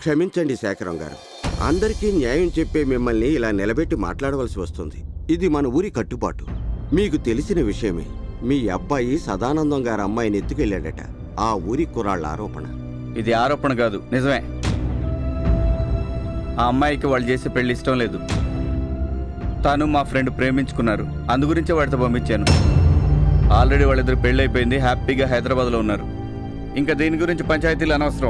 క్షమించండి శేఖరం గారు అందరికీ న్యాయం చెప్పే మిమ్మల్ని ఇలా నిలబెట్టి మాట్లాడవలసి వస్తుంది ఇది మన ఊరి కట్టుబాటు మీకు తెలిసిన విషయమే మీ అబ్బాయి సదానందం గారి అమ్మాయిని ఎత్తుకెళ్ళాడట ఆ ఊరి కుర్రాళ్ళ ఆరోపణ ఇది ఆరోపణ కాదు నిజమే ఆ అమ్మాయికి వాళ్ళు చేసే పెళ్లి ఇష్టం లేదు తను మా ఫ్రెండ్ ప్రేమించుకున్నారు అందు గురించే వాడితో పంపించాను ఆల్రెడీ వాళ్ళిద్దరు పెళ్లి అయిపోయింది హ్యాపీగా హైదరాబాద్లో ఉన్నారు ఇంకా దీని గురించి పంచాయతీలు అనవసరం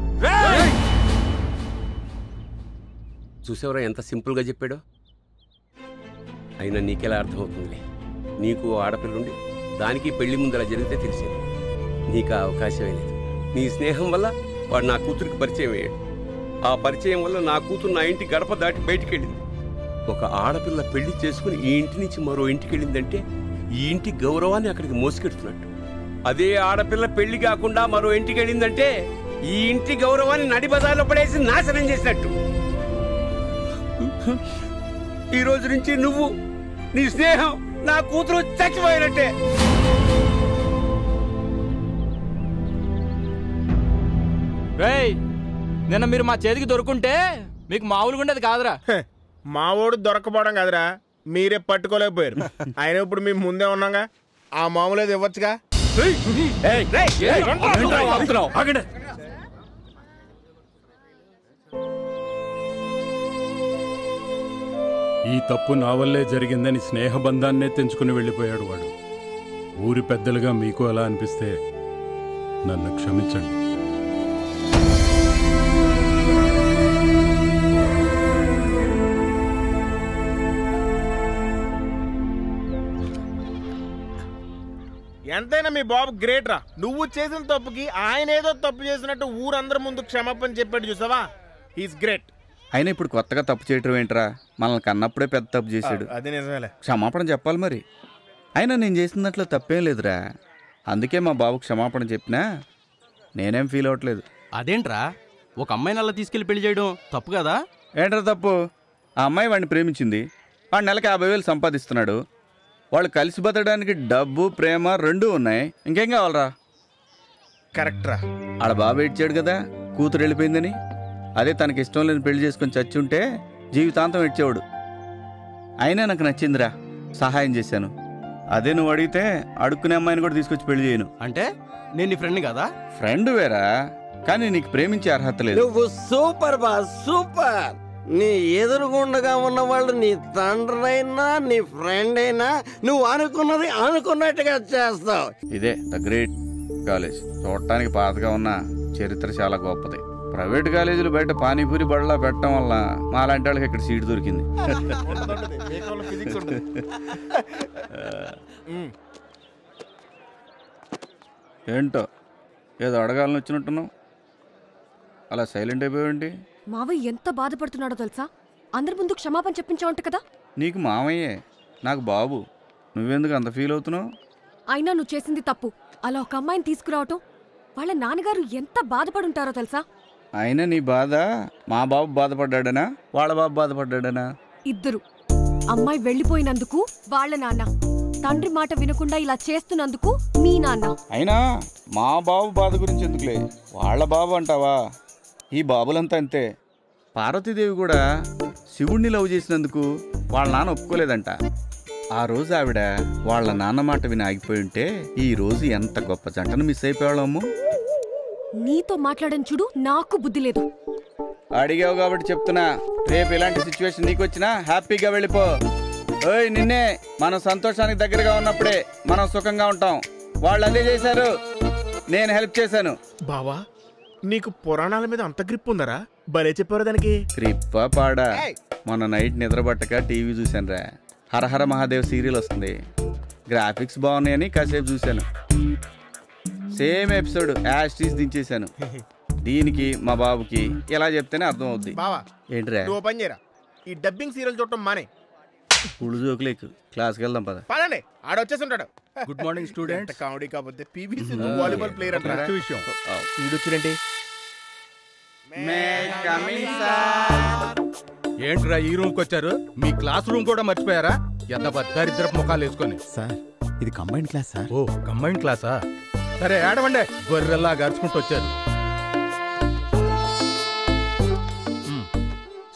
చూసావరా ఎంత సింపుల్గా చెప్పాడో అయినా నీకెలా అర్థమవుతుందిలే నీకు ఓ ఆడపిల్లుండి దానికి పెళ్లి ముందు అలా జరిగితే తెలిసేది నీకు ఆ అవకాశమే లేదు నీ స్నేహం వల్ల వాడు నా కూతురికి పరిచయం అయ్యాడు ఆ పరిచయం వల్ల నా కూతురు నా ఇంటి గడప దాటి బయటికి వెళ్ళింది ఒక ఆడపిల్ల పెళ్లి చేసుకుని ఈ ఇంటి నుంచి మరో ఇంటికి వెళ్ళిందంటే ఈ ఇంటి గౌరవాన్ని అక్కడికి మోసుకెడుతున్నట్టు అదే ఆడపిల్ల పెళ్లి కాకుండా మరో ఇంటికి వెళ్ళిందంటే ఈ ఇంటి గౌరవాన్ని నడి బజార్లో పడేసి నాశనం చేసినట్టు ఈ రోజు నుంచి నువ్వు నీ స్నేహం నా కూతురు చచ్చిపోయినట్టే రేయ్ నిన్న మీరు మా చేతికి దొరుకుంటే మీకు మామూలుగా ఉండేది కాదురా మా ఓడు దొరకపోవడం కదరా మీరే పట్టుకోలేకపోయారు ఆయన ఇప్పుడు మేము ముందే ఉన్నాగా ఆ మామూలు ఏదో ఇవ్వచ్చుగా ఈ తప్పు నా వల్లే జరిగిందని స్నేహబంధాన్నే తెంచుకుని వెళ్ళిపోయాడు వాడు ఊరి పెద్దలుగా మీకు అలా అనిపిస్తే నన్ను క్షమించండి ఎంతైనా మీ బాబు గ్రేట్ రా నువ్వు చేసిన తప్పుకి ఆయన ఏదో తప్పు చేసినట్టు ఊరందరి ముందు క్షమాపణ చెప్పాడు చూసావా హీస్ గ్రేట్ అయినా ఇప్పుడు కొత్తగా తప్పు చేయటం ఏంట్రా మనల్ని కన్నప్పుడే పెద్ద తప్పు చేశాడు అది నిజమేలే క్షమాపణ చెప్పాలి మరి అయినా నేను చేసిన దాంట్లో తప్పేం లేదురా అందుకే మా బాబు క్షమాపణ చెప్పినా నేనేం ఫీల్ అవ్వట్లేదు అదేంట్రా ఒక అమ్మాయిని అలా తీసుకెళ్లి పెళ్లి చేయడం తప్పు కదా ఏంట్రా తప్పు ఆ అమ్మాయి వాడిని ప్రేమించింది వాడు నెలకు యాభై వేలు సంపాదిస్తున్నాడు వాళ్ళు కలిసి బతకడానికి డబ్బు ప్రేమ రెండూ ఉన్నాయి ఇంకేం కావాలరా కరెక్ట్ రా ఆడ బాబు ఏడ్చాడు కదా కూతురు వెళ్ళిపోయిందని అదే తనకి ఇష్టం లేని పెళ్లి చేసుకొని చచ్చి ఉంటే జీవితాంతం ఏడ్చేవాడు అయినా నాకు నచ్చిందిరా సహాయం చేశాను అదే నువ్వు అడిగితే అడుక్కునే అమ్మాయిని కూడా తీసుకొచ్చి పెళ్లి చేయను అంటే నేను నీ ఫ్రెండ్ కదా ఫ్రెండ్ వేరా కానీ నీకు ప్రేమించే అర్హత లేదు నువ్వు సూపర్ బా సూపర్ నీ ఎదురుగుండగా ఉన్న వాళ్ళు నీ తండ్రైనా నీ ఫ్రెండ్ అయినా నువ్వు అనుకున్నది అనుకున్నట్టుగా చేస్తావు ఇదే ద గ్రేట్ కాలేజ్ చూడటానికి పాతగా ఉన్న చరిత్ర చాలా గొప్పది ప్రైవేట్ కాలేజీలు బయట పానీపూరి బడలా పెట్టడం వల్ల మాలాంటి వాళ్ళకి ఇక్కడ సీట్ దొరికింది ఫిజిక్స్ ఉంటుంది ఏంటో ఏదో అడగాలని వచ్చినట్టున్నావు అలా సైలెంట్ అయిపోయావేంటి మావయ్య ఎంత బాధపడుతున్నాడో తెలుసా అందరి ముందు క్షమాపణ చెప్పించావంట కదా నీకు మామయ్యే నాకు బాబు నువ్వెందుకు అంత ఫీల్ అవుతున్నావు అయినా నువ్వు చేసింది తప్పు అలా ఒక అమ్మాయిని తీసుకురావటం వాళ్ళ నాన్నగారు ఎంత బాధపడుంటారో తెలుసా అయినా నీ బాధ మా బాబు బాధపడ్డాడనా వాళ్ళ బాబు బాధపడ్డాడనా ఇద్దరు అమ్మాయి వెళ్ళిపోయినందుకు వాళ్ళ నాన్న తండ్రి మాట వినకుండా ఇలా చేస్తున్నందుకు మీ నాన్న అయినా మా బాబు బాధ గురించి ఎందుకులే వాళ్ళ బాబు అంటావా ఈ బాబులంతా అంతే పార్వతీదేవి కూడా శివుణ్ణి లవ్ చేసినందుకు వాళ్ళ నాన్న ఒప్పుకోలేదంట ఆ రోజు ఆవిడ వాళ్ళ నాన్న మాట విని ఆగిపోయి ఉంటే ఈ రోజు ఎంత గొప్ప జంటను మిస్ అయిపోయాళ్ళము నీతో మాట్లాడని చూడు నాకు బుద్ధి లేదు అడిగావు కాబట్టి చెప్తున్నా రేపు ఇలాంటి సిచ్యువేషన్ నీకు వచ్చినా హ్యాపీగా వెళ్ళిపో ఓయ్ నిన్నే మనం సంతోషానికి దగ్గరగా ఉన్నప్పుడే మనం సుఖంగా ఉంటాం వాళ్ళు అదే చేశారు నేను హెల్ప్ చేశాను బావా నీకు పురాణాల మీద అంత గ్రిప్ ఉందరా భలే చెప్పారు దానికి క్రిప్ప పాడా మొన్న నైట్ నిద్రపట్టక టీవీ చూశాను రా హరహర మహాదేవ్ సీరియల్ వస్తుంది గ్రాఫిక్స్ బాగున్నాయని కాసేపు చూశాను సేమ్ ఎపిసోడ్ యాస్టీస్ దించేశాను దీనికి మా బాబుకి ఇలా చెప్తేనే అర్థం అవుద్ది బావా ఏంట్రా నువ్వు ఓ పని చేయరా ఈ డబ్బింగ్ సీరియల్ చూడటం మానే కుళ్ళు జోకులేకు క్లాస్కి వెళ్దాం పద పదండి ఆడ వచ్చేసి ఉంటాడు గుడ్ మార్నింగ్ స్టూడెంట్ కామెడీ కాకపోతే పీబీసీ వాలీబాల్ ప్లేయర్ అంటారా నెక్స్ట్ విషయం ఈడొచ్చిరేంటి ఏంట్రా ఈ రూమ్కి వచ్చారు మీ క్లాస్ రూమ్ కూడా మర్చిపోయారా ఎంత దరిద్రపు ముఖాలు వేసుకొని సార్ ఇది కంబైన్డ్ క్లాస్ సార్ ఓ కంబైన్ క్లాసా సరే ఏడవండి గొర్రెల్లా గరుచుకుంటూ వచ్చారు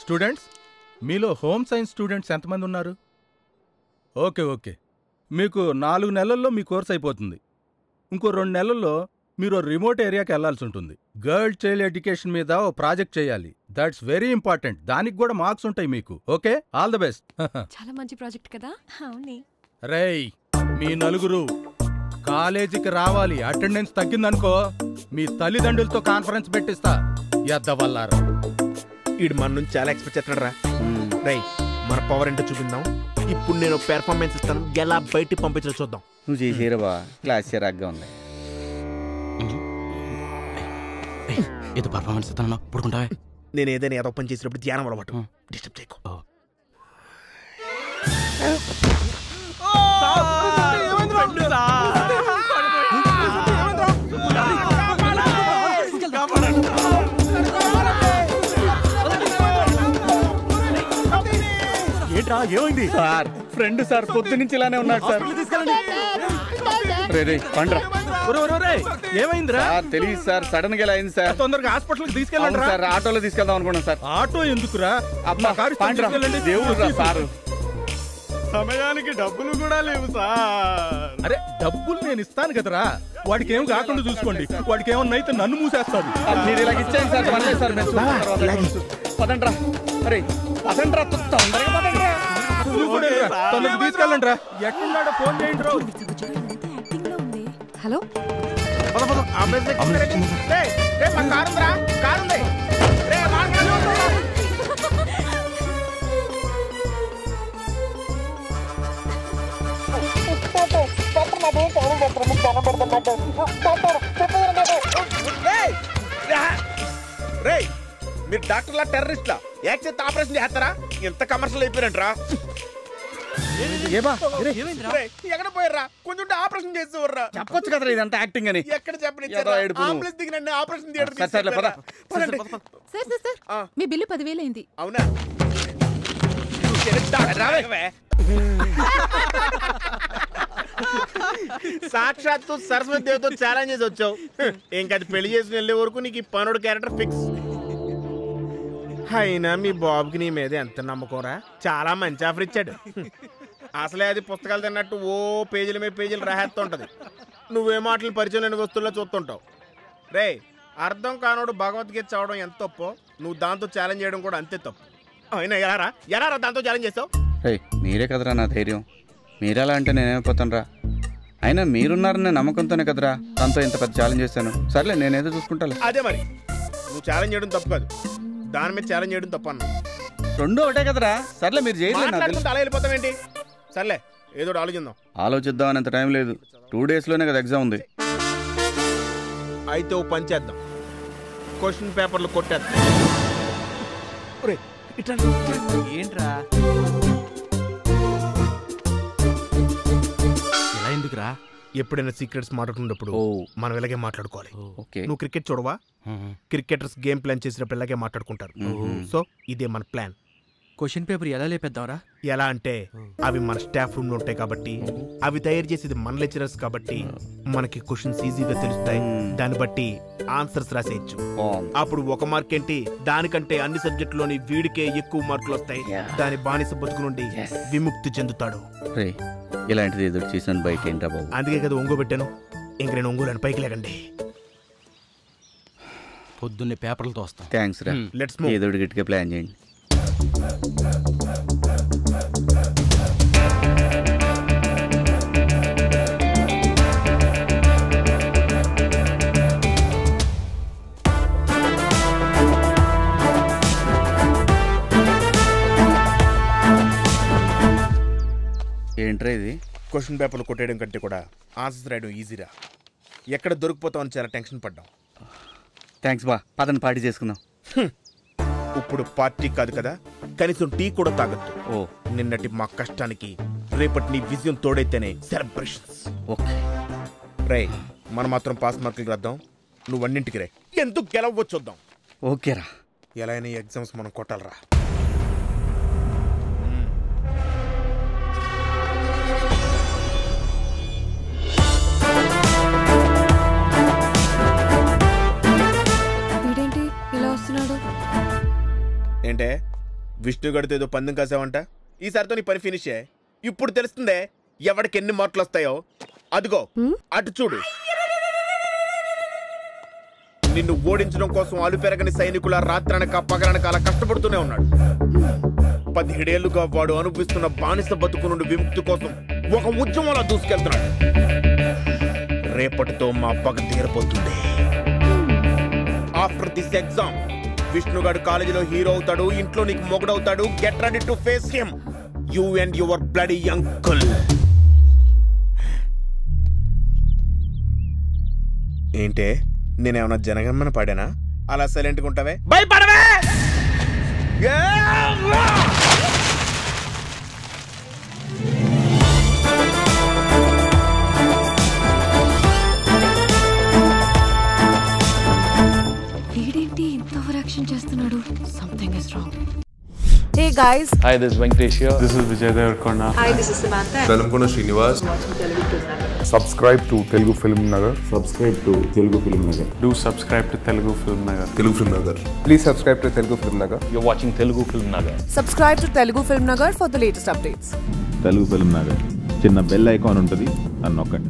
స్టూడెంట్స్ మీలో హోమ్ సైన్స్ స్టూడెంట్స్ ఎంతమంది ఉన్నారు ఓకే ఓకే మీకు నాలుగు నెలల్లో మీ కోర్స్ అయిపోతుంది ఇంకో రెండు నెలల్లో మీరు రిమోట్ ఏరియాకి వెళ్లాల్సి ఉంటుంది గర్ల్ చైల్డ్ ఎడ్యుకేషన్ మీద ఓ ప్రాజెక్ట్ చేయాలి దట్స్ వెరీ ఇంపార్టెంట్ దానికి కూడా మార్క్స్ ఉంటాయి మీకు ఓకే ఆల్ ద బెస్ట్ చాలా మంచి ప్రాజెక్ట్ కదా అవునే రేయ్ మీ నలుగురు కాలేజీకి రావాలి అటెండెన్స్ తగ్గిందనుకో మీ తల్లిదండ్రులతో కాన్ఫరెన్స్ పెట్టిస్తా ఎద్దవల్లారా ఈడు మన నుంచి చాలా ఎక్స్పెక్ట్ చేస్తున్నాడు రా రై మన పవర్ ఏంటో చూపిందాం ఇప్పుడు నేను పెర్ఫార్మెన్స్ ఇస్తాను ఎలా బయటికి పంపించాలో చూద్దాం నువ్వు చేసేరా బా క్లాస్ చిరాగ్గా ఉంది ఇది పర్ఫార్మెన్స్ ఇస్తాను పడుకుంటావే నేను ఏదైనా ఏదో పని చేసినప్పుడు ధ్యానం అలవాటు డిస్టర్బ్ చేయకు ఏంట్రా ఏమైంది సార్ ఫ్రెండ్ సార్ పొద్దు నుంచి ఇలానే ఉన్నాడు సార్ రే రే పండ్రా ఏమైందిరా సార్ తెలియదు సార్ సడన్ గా ఇలా అయింది సార్ తొందరగా హాస్పిటల్కి అవును తీసుకెళ్ళండి సార్ ఆటోలో తీసుకెళ్దాం అనుకున్నాం సార్ ఆటో ఎందుకురా అబ్బా కారు ఇస్తాను, పండ్రా తీసుకెళ్ళండి. దేవుడు రా సార్ సమయానికి డబ్బులు కూడా లేవు సార్ అరే డబ్బులు నేను ఇస్తాను కదరా వాడికి ఏం కాకుండా చూసుకోండి వాడికి ఏమన్నా అయితే నన్ను మూసేస్తాడు మీరు ఇలాగ ఇచ్చేయండి సార్ పర్లేదు సార్ మేము చూసుకుంటాం తర్వాత. పదండ్రా అరే పదండ్రా తొందరగా పదండ్రా నువ్వు కూడా వెళ్ళిరా. తొందరగా తీసుకెళ్ళండి రా ఎక్కడున్నాడో ఫోన్ చేయండి రావు హలో పద పద అంబులెన్స్ ఎక్కింది రండి. రేయ్, రేయ్, మా కారు ఉందిరా కారు ఉంది రేయ్, మా కారు ఉందిరా. రేయ్, రా. రేయ్, మీరు డాక్టర్లా టెర్రరిస్ట్లా యాక్ చేస్తే ఆపరేషన్ చేస్తారా ఎంత కమర్షియల్ అయిపోయారంట్రా ఏబా రేయ్, ఎక్కడ పోయారా కొంచెం ఉంటే ఆపరేషన్ చేసేవర్రా చెప్పొచ్చు కదరా ఇదంతా యాక్టింగ్ అని ఎక్కడ చెప్పని ఏదో ఏడుపు నువ్వు. ఆంబులెన్స్ దిగినండి ఆపరేషన్ థియేటర్ సరే, సర్లే, పద. పదండి సార్ సార్ సార్ ఆ. మీ బిల్లు పదివేలు అయింది అవునా రావే సాక్షాత్తు సరస్వతి దేవతో ఛాలెంజ్ చేసి వచ్చావు ఇంకా అది పెళ్లి చేసి వెళ్ళే వరకు నీకు ఈ పనుడు క్యారెక్టర్ ఫిక్స్ అయినా మీ బాబుకి నీ మీద ఎంత నమ్మకంరా చాలా మంచి ఆఫర్ ఇచ్చాడు అసలే అది పుస్తకాలు తిన్నట్టు ఓ పేజీల మీద పేజీలు రాహేస్తుంటది నువ్వే మాటలు పరిచయం లేని వస్తువుల్లో చూస్తుంటావు రే అర్థం కానోడు భగవద్గీత చదవడం ఎంత తప్పో నువ్వు దాంతో ఛాలెంజ్ చేయడం కూడా అంతే తప్పు అయినా ఎలారా ఎలారా దాంతో ఛాలెంజ్ చేసావు రే మీరే కదరా నా ధైర్యం మీరెలా అంటే నేనేమైపోతాను రా అయినా మీరున్నారనే నమ్మకంతోనే కదరా తనతో ఇంత పెద్ద ఛాలెంజ్ చేశాను సర్లే నేనేదో చూసుకుంటాలే అదే మరి నువ్వు ఛాలెంజ్ చేయడం తప్పు కాదు దాని మీద ఛాలెంజ్ చేయడం తప్పు అన్నా రెండు ఒకటే కదరా సర్లే మీరు చేయలేదు నాకు తెలుసు. మాట్లాడుకుంటే అలా వెళ్ళిపోతావేంటి సర్లే ఏదో ఒకటి ఆలోచిద్దాం ఆలోచిద్దాం అనేంత టైం లేదు టూ డేస్లోనే కదా ఎగ్జామ్ ఉంది అయితే ఓ పని చేద్దాం క్వశ్చన్ పేపర్లు కొట్టేద్దాం ఒరేయ్, ఇట్రా రా, ఇట్రా రా. ఏంట్రా ఇలా ఎందుకురా ఎప్పుడైనా సీక్రెట్స్ మాట్లాడుకున్నప్పుడు ఓ మనం ఇలాగే మాట్లాడుకోవాలి ఓకే నువ్వు క్రికెట్ చూడవా క్రికెటర్స్ గేమ్ ప్లాన్ చేసినప్పుడు ఇలాగే మాట్లాడుకుంటారు సో ఇదే మన ప్లాన్ క్వశ్చన్ పేపర్ ఎలా లేపేద్దాంరా ఎలా అంటే అవి మన స్టాఫ్ రూమ్ లో ఉంటాయి కాబట్టి అవి తయారు చేసేది మన లెక్చరర్స్ కాబట్టి మనకి క్వశ్చన్స్ ఈజీగా తెలుస్తాయి దాన్ని బట్టి ఆన్సర్స్ రాసేయచ్చు బాగుంది అప్పుడు ఒక మార్క్ ఏంటి దానికంటే అన్ని సబ్జెక్టులోని వీడికే ఎక్కువ మార్కులు వస్తాయి దాని బానిస బతుకు నుండి విముక్తి చెందుతాడు రే ఇలాంటిది ఎదురు చేసాను బయట ఏంట్రా బాబు అందుకే కదా ఒంగో పెట్టాను ఇంక నేను ఒంగోలను పైకి లేకండి పొద్దున్నే పేపర్లతో వస్తాం థ్యాంక్స్ రా లెట్స్ మూవ్ ఏదో ఒకటి గట్టిగా ప్లాన్ చేయండి ఏంట్రా ఇది క్వశ్చన్ పేపర్లు కొట్టేయడం కంటే కూడా ఆన్సర్స్ రాయడం ఈజీరా ఎక్కడ దొరికిపోతామని చాలా టెన్షన్ పడ్డాం థ్యాంక్స్ బా పదని పార్టీ చేసుకుందాం ఇప్పుడు పార్టీ కాదు కదా కనీసం టీ కూడా తాగొద్దు ఓ నిన్నటి మా కష్టానికి రేపటి నీ విజయం తోడైతేనే సెలబ్రేషన్స్ ఓకే రే మనం మాత్రం పాస్ మార్కులు రాద్దాం నువ్వు అన్నింటికి రే ఎందుకు గెలవచ్చు చూద్దాం ఓకేరా ఎలా అయినా ఈ ఎగ్జామ్స్ మనం కొట్టాలరా వీడేంటి ఇలా వస్తున్నాడు ఏంటే విష్ణుగడితో ఏదో పందెం కాసావంట ఈసారితో నీ పని ఫినిషే ఇప్పుడు తెలుస్తుందే ఎవడికి ఎన్ని మార్కులు వస్తాయో అదిగో అటు చూడు నిన్ను ఓడించడం కోసం అలుపెరగని సైనికుల రాత్రనక పగలనక అలా కష్టపడుతూనే ఉన్నాడు పదిహేడేళ్లుగా వాడు అనుభవిస్తున్న బానిస బతుకు నుండి విముక్తి కోసం ఒక ఉద్యమంలో దూసుకెళ్తున్నాడు రేపటితో మా పగ తీరబోతుంది ఆఫ్టర్ దిస్ ఎగ్జామ్ విష్ణుగాడు కాలేజీలో హీరో అవుతాడు ఇంట్లో నీకు మొగుడవుతాడు get ready to face him you and your bloody uncle ఏంటే నేనేమన్నా జనగణమన పాడానా అలా సైలెంట్గా ఉంటావే భయపడవే వీడేంటి ఇంత ఓవరాక్షన్ చేస్తున్నాడు something is wrong Hey guys. Hi, this is Venkatesh here. This is Vijay Devarkonda. Hi, this is Samantha. Velankonda Srinivas subscribe to Telugu Film Nagar subscribe to Telugu Film Nagar Do subscribe to Telugu Film Nagar. Telugu Film Nagar please subscribe to Telugu Film Nagar You're watching Telugu Film Nagar. Subscribe to Telugu Film Nagar for the latest updates. Telugu Film Nagar చిన్న bell icon ఉంటుంది అని నొక్కండి